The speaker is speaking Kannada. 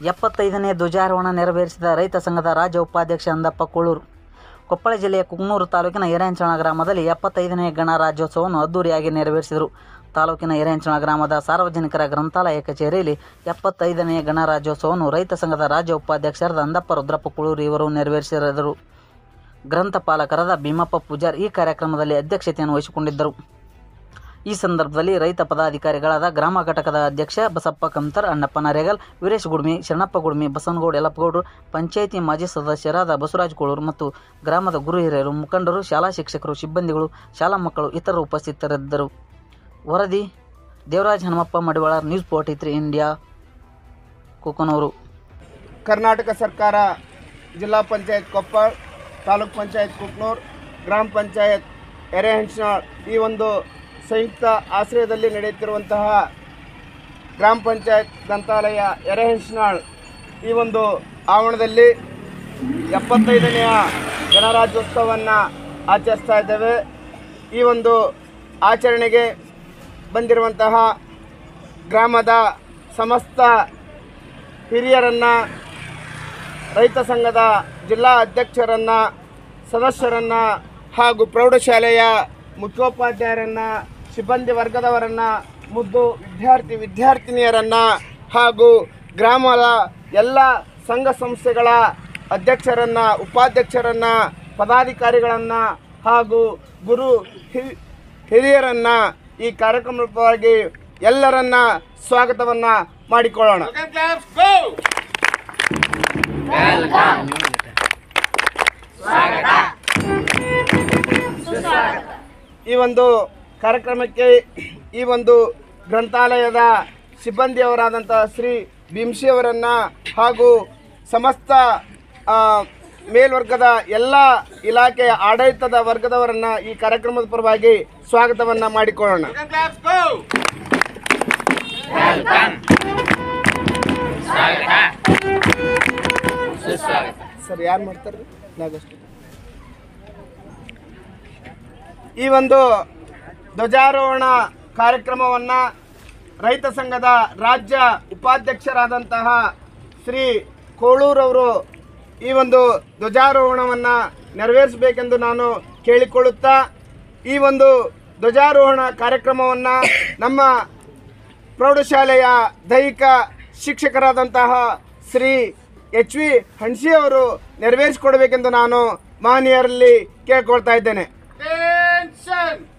ಎಪ್ಪತ್ತೈದನೇ ಧ್ವಜಾರೋಹಣ ನೆರವೇರಿಸಿದ ರೈತ ಸಂಘದ ರಾಜ್ಯ ಉಪಾಧ್ಯಕ್ಷ ಅಂದಪ್ಪ ಕೋಳೂರು ಕೊಪ್ಪಳ ಜಿಲ್ಲೆಯ ಕುಗ್ನೂರು ತಾಲೂಕಿನ ಹಿರೇಂಚಣ ಗ್ರಾಮದಲ್ಲಿ ಎಪ್ಪತ್ತೈದನೇ ಗಣರಾಜ್ಯೋತ್ಸವವನ್ನು ಅದ್ದೂರಿಯಾಗಿ ನೆರವೇರಿಸಿದರು ತಾಲೂಕಿನ ಹಿರೇಂಚಣ ಗ್ರಾಮದ ಸಾರ್ವಜನಿಕರ ಗ್ರಂಥಾಲಯ ಕಚೇರಿಯಲ್ಲಿ ಎಪ್ಪತ್ತೈದನೇ ಗಣರಾಜ್ಯೋತ್ಸವವನ್ನು ರೈತ ಸಂಘದ ರಾಜ್ಯ ಉಪಾಧ್ಯಕ್ಷರಾದ ಅಂದಪ್ಪ ರುದ್ರಪ್ಪ ಕುಳೂರು ಇವರು ನೆರವೇರಿಸಿದರು ಗ್ರಂಥಪಾಲಕರಾದ ಭೀಮಪ್ಪ ಪೂಜಾರ್ ಈ ಕಾರ್ಯಕ್ರಮದಲ್ಲಿ ಅಧ್ಯಕ್ಷತೆಯನ್ನು ವಹಿಸಿಕೊಂಡಿದ್ದರು ಈ ಸಂದರ್ಭದಲ್ಲಿ ರೈತ ಪದಾಧಿಕಾರಿಗಳಾದ ಗ್ರಾಮ ಘಟಕದ ಅಧ್ಯಕ್ಷ ಬಸಪ್ಪ ಕಮ್ತರ್ ಅಣ್ಣಪ್ಪ ನರೇಗಲ್ ವೀರೇಶ್ ಗುಡ್ಮಿ ಶರಣಪ್ಪ ಗುಡ್ಮಿ ಬಸವನಗೌಡ ಯಲಪ್ಪಗೌಡರು ಪಂಚಾಯಿತಿ ಮಾಜಿ ಸದಸ್ಯರಾದ ಬಸವರಾಜ್ ಕೋಳೂರು ಮತ್ತು ಗ್ರಾಮದ ಗುರು ಹಿರಿಯರು ಮುಖಂಡರು ಶಾಲಾ ಶಿಕ್ಷಕರು ಸಿಬ್ಬಂದಿಗಳು ಶಾಲಾ ಮಕ್ಕಳು ಇತರರು ಉಪಸ್ಥಿತರಿದ್ದರು ವರದಿ Devaraj Hanumappa Madivala news forty three India Kukanur Karnataka ಸರ್ಕಾರ ಜಿಲ್ಲಾ ಪಂಚಾಯತ್ ಕೊಪ್ಪಳ ತಾಲೂಕ್ ಪಂಚಾಯತ್ ಕುಕ್ನೂರ್ ಗ್ರಾಮ ಪಂಚಾಯತ್ ಎರೆಹಂಚನಾಳ್ ಈ ಒಂದು ಸಂಯುಕ್ತ ಆಶ್ರಯದಲ್ಲಿ ನಡೆಯುತ್ತಿರುವಂತಹ ಗ್ರಾಮ ಪಂಚಾಯತ್ ಗ್ರಂಥಾಲಯ ಎರೆಹಂಚನಾಳ್ ಈ ಒಂದು ಆವರಣದಲ್ಲಿ ಎಪ್ಪತ್ತೈದನೆಯ ಗಣರಾಜ್ಯೋತ್ಸವವನ್ನು ಆಚರಿಸ್ತಾ ಇದ್ದೇವೆ ಈ ಒಂದು ಆಚರಣೆಗೆ ಬಂದಿರುವಂತಹ ಗ್ರಾಮದ ಸಮಸ್ತ ಹಿರಿಯರನ್ನು ರೈತ ಸಂಘದ ಜಿಲ್ಲಾ ಅಧ್ಯಕ್ಷರನ್ನು ಸದಸ್ಯರನ್ನು ಹಾಗೂ ಪ್ರೌಢಶಾಲೆಯ ಮುಖ್ಯೋಪಾಧ್ಯಾಯರನ್ನು ಸಿಬ್ಬಂದಿ ವರ್ಗದವರನ್ನು ಮುದ್ದು ವಿದ್ಯಾರ್ಥಿ ವಿದ್ಯಾರ್ಥಿನಿಯರನ್ನು ಹಾಗೂ ಗ್ರಾಮದ ಎಲ್ಲ ಸಂಘ ಸಂಸ್ಥೆಗಳ ಅಧ್ಯಕ್ಷರನ್ನು ಉಪಾಧ್ಯಕ್ಷರನ್ನು ಪದಾಧಿಕಾರಿಗಳನ್ನು ಹಾಗೂ ಗುರು ಹಿ- ಹಿರಿಯರನ್ನು ಈ ಕಾರ್ಯಕ್ರಮವಾಗಿ ಎಲ್ಲರನ್ನ ಸ್ವಾಗತವನ್ನು ಮಾಡಿಕೊಳ್ಳೋಣ ಈ ಒಂದು ಕಾರ್ಯಕ್ರಮಕ್ಕೆ ಈ ಒಂದು ಗ್ರಂಥಾಲಯದ ಸಿಬ್ಬಂದಿಯವರಾದಂಥ ಶ್ರೀ ಭೀಮ್ಸಿ ಅವರನ್ನ ಹಾಗೂ ಸಮಸ್ತ ಆ, ಮೇಲ್ವರ್ಗದ ಎಲ್ಲ ಇಲಾಖೆಯ ಆಡಳಿತದ ವರ್ಗದವರನ್ನ ಈ ಕಾರ್ಯಕ್ರಮದ ಪರವಾಗಿ ಸ್ವಾಗತವನ್ನ ಮಾಡಿಕೊಳ್ಳೋಣ ಸರ್ ಯಾರು ಮಾಡ್ತಾರೆ ನಾಗಷ್ಟು ಈ ಒಂದು ಧ್ವಜಾರೋಹಣ ಕಾರ್ಯಕ್ರಮವನ್ನು ರೈತ ಸಂಘದ ರಾಜ್ಯ ಉಪಾಧ್ಯಕ್ಷರಾದಂತಹ ಶ್ರೀ ಕೋಳೂರವರು ಈ ಒಂದು ಧ್ವಜಾರೋಹಣವನ್ನು ನೆರವೇರಿಸಬೇಕೆಂದು ನಾನು ಕೇಳಿಕೊಳ್ಳುತ್ತಾ ಈ ಒಂದು ಧ್ವಜಾರೋಹಣ ಕಾರ್ಯಕ್ರಮವನ್ನು ನಮ್ಮ ಪ್ರೌಢಶಾಲೆಯ ದೈಹಿಕ ಶಿಕ್ಷಕರಾದಂತಹ ಶ್ರೀ ಎಚ್ ವಿ ಹಣ್ಸಿ ಅವರು ನೆರವೇರಿಸಿಕೊಡಬೇಕೆಂದು ನಾನು ಮಾನ್ಯರಲ್ಲಿ ಕೇಳ್ಕೊಳ್ತಾ ಇದ್ದೇನೆ